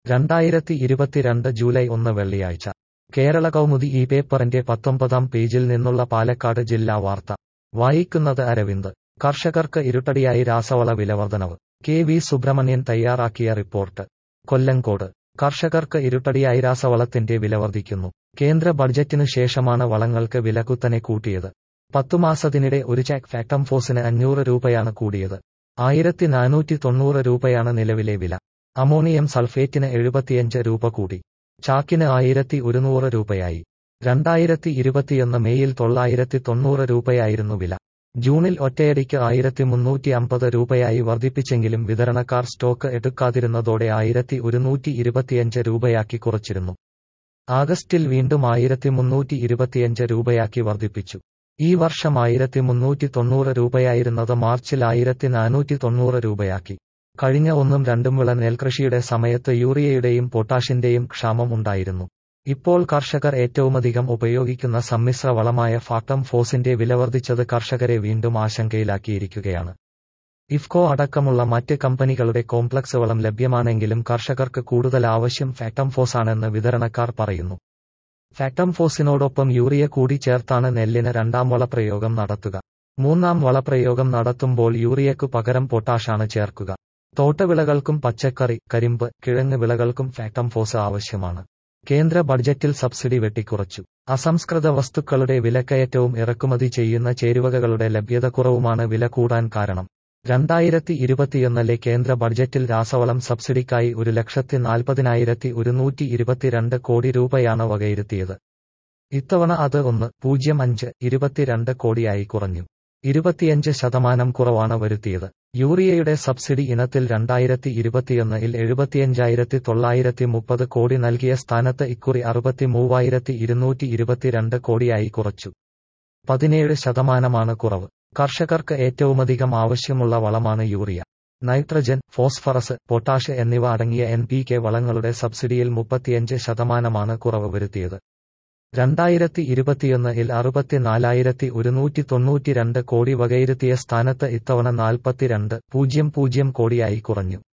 രണ്ടായിരത്തി ഇരുപത്തിരണ്ട് ജൂലൈ ഒന്ന് വെള്ളിയാഴ്ച കേരള കൗമുദി ഈ പേപ്പറിന്റെ പത്തൊമ്പതാം പേജിൽ നിന്നുള്ള പാലക്കാട് ജില്ലാ വാർത്ത വായിക്കുന്നത് അരവിന്ദ് കർഷകർക്ക് ഇരുട്ടടിയായി രാസവള വിലവർധനവ് കെ വി സുബ്രഹ്മണ്യൻ തയ്യാറാക്കിയ റിപ്പോർട്ട് കൊല്ലങ്കോട് കർഷകർക്ക് ഇരുട്ടടിയായി രാസവളത്തിന്റെ വില വർദ്ധിക്കുന്നു കേന്ദ്ര ബഡ്ജറ്റിനു ശേഷമാണ് വളങ്ങൾക്ക് വില കുത്തനെ കൂട്ടിയത് പത്തുമാസത്തിനിടെ ഒരു ചാക്ക് ഫാക്ടംഫോസിന് അഞ്ഞൂറ് രൂപയാണ് കൂടിയത് ആയിരത്തി നാനൂറ്റി തൊണ്ണൂറ് രൂപയാണ് നിലവിലെ വില അമോണിയം സൾഫേറ്റിന് എഴുപത്തിയഞ്ച് രൂപ കൂടി ചാക്കിന് ആയിരത്തി ഒരുന്നൂറ് രൂപയായി രണ്ടായിരത്തി ഇരുപത്തിയൊന്ന് മെയ്യിൽ തൊള്ളായിരത്തി തൊണ്ണൂറ് രൂപയായിരുന്നു വില ജൂണിൽ ഒറ്റയടിക്ക് ആയിരത്തി മുന്നൂറ്റി അമ്പത് രൂപയായി വർദ്ധിപ്പിച്ചെങ്കിലും വിതരണക്കാർ സ്റ്റോക്ക് എടുക്കാതിരുന്നതോടെ ആയിരത്തി ഒരുന്നൂറ്റി ഇരുപത്തിയഞ്ച് രൂപയാക്കി കുറച്ചിരുന്നു ആഗസ്റ്റിൽ വീണ്ടും ആയിരത്തി മുന്നൂറ്റി ഇരുപത്തിയഞ്ച് രൂപയാക്കി വർദ്ധിപ്പിച്ചു ഈ വർഷം ആയിരത്തി മുന്നൂറ്റി തൊണ്ണൂറ് രൂപയായിരുന്നത് മാർച്ചിൽ ആയിരത്തി നാനൂറ്റി തൊണ്ണൂറ് രൂപയാക്കി കഴിഞ്ഞ ഒന്നും രണ്ടും വിള നെൽകൃഷിയുടെ സമയത്ത് യൂറിയയുടെയും പൊട്ടാഷിന്റെയും ക്ഷാമം ഉണ്ടായിരുന്നു ഇപ്പോൾ കർഷകർ ഏറ്റവുമധികം ഉപയോഗിക്കുന്ന സമ്മിശ്ര വളമായ ഫാക്ടം ഫോസിന്റെ വില വർദ്ധിച്ചത് കർഷകരെ വീണ്ടും ആശങ്കയിലാക്കിയിരിക്കുകയാണ് ഇഫ്കോ അടക്കമുള്ള മറ്റ് കമ്പനികളുടെ കോംപ്ലക്സ് വളം ലഭ്യമാണെങ്കിലും കർഷകർക്ക് കൂടുതൽ ആവശ്യം ഫാക്ടം ഫോസാണെന്ന് വിതരണക്കാർ പറയുന്നു ഫാക്ടം ഫോസിനോടൊപ്പം യൂറിയ കൂടി ചേർത്താണ് നെല്ലിന് രണ്ടാം വളപ്രയോഗം നടത്തുക മൂന്നാം വളപ്രയോഗം നടത്തുമ്പോൾ യൂറിയക്കു പകരം പൊട്ടാഷാണ് ചേർക്കുക തോട്ടവിളകൾക്കും പച്ചക്കറി കരിമ്പ് കിഴങ്ങ് വിളകൾക്കും ഫാക്ടം ഫോസ് ആവശ്യമാണ് കേന്ദ്ര ബഡ്ജറ്റിൽ സബ്സിഡി വെട്ടിക്കുറച്ചു അസംസ്കൃത വസ്തുക്കളുടെ വിലക്കയറ്റവും ഇറക്കുമതി ചെയ്യുന്ന ചേരുവകകളുടെ ലഭ്യത കുറവുമാണ് വില കൂടാൻ കാരണം രണ്ടായിരത്തി ഇരുപത്തിയൊന്നിലെ കേന്ദ്ര ബഡ്ജറ്റിൽ രാസവളം സബ്സിഡിക്കായി ഒരു ലക്ഷത്തി നാൽപ്പതിനായിരത്തി ഒരുന്നൂറ്റി ഇരുപത്തിരണ്ട് കോടി രൂപയാണ് വകയിരുത്തിയത് ഇത്തവണ അത് ഒന്ന് പൂജ്യം അഞ്ച് ഇരുപത്തിരണ്ട് കോടിയായി കുറഞ്ഞു ഇരുപത്തിയഞ്ച് ശതമാനം കുറവാണ് വരുത്തിയത് യൂറിയയുടെ സബ്സിഡി ഇനത്തിൽ രണ്ടായിരത്തി ഇരുപത്തിയൊന്നിൽ എഴുപത്തിയഞ്ചായിരത്തി തൊള്ളായിരത്തി മുപ്പത് കോടി നൽകിയ സ്ഥാനത്ത് ഇക്കുറി അറുപത്തി മൂവായിരത്തി ഇരുന്നൂറ്റി ഇരുപത്തിരണ്ട് കോടിയായി കുറച്ചു പതിനേഴ് ശതമാനമാണ് കുറവ് കർഷകർക്ക് ഏറ്റവുമധികം ആവശ്യമുള്ള വളമാണ് യൂറിയ നൈട്രജൻ ഫോസ്ഫറസ് പൊട്ടാഷ് എന്നിവ അടങ്ങിയ എൻ പി കെ വളങ്ങളുടെ സബ്സിഡിയിൽ മുപ്പത്തിയഞ്ച് ശതമാനമാണ് കുറവ് വരുത്തിയത് രണ്ടായിരത്തി ഇരുപത്തിയൊന്നിൽ അറുപത്തിനാലായിരത്തി ഒരുന്നൂറ്റി തൊണ്ണൂറ്റിരണ്ട് കോടി വകയിരുത്തിയ സ്ഥാനത്ത് ഇത്തവണ നാൽപ്പത്തിരണ്ട് പൂജ്യം പൂജ്യം കോടിയായി കുറഞ്ഞു